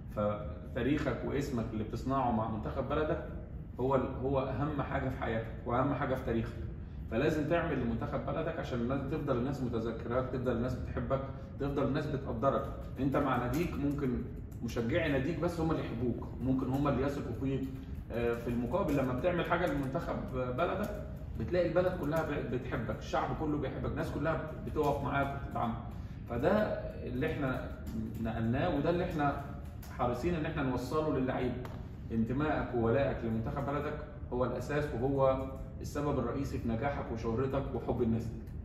فتاريخك واسمك اللي بتصنعه مع منتخب بلدك هو هو اهم حاجه في حياتك واهم حاجه في تاريخك فلازم تعمل لمنتخب بلدك عشان الناس تفضل الناس متذكراك تفضل الناس بتحبك تفضل الناس بتقدرك انت مع ناديك ممكن مشجعي ناديك بس هم اللي يحبوك ممكن هم اللي يثقوا فيك آه، في المقابل لما بتعمل حاجه لمنتخب بلدك بتلاقي البلد كلها بتحبك الشعب كله بيحبك الناس كلها بتقف معاك وبتدعمك فده اللي احنا نقلناه وده اللي احنا حريصين ان احنا نوصله للعيبه انتمائك وولائك لمنتخب بلدك هو الاساس وهو السبب الرئيسي في نجاحك وشهرتك وحب الناس ليك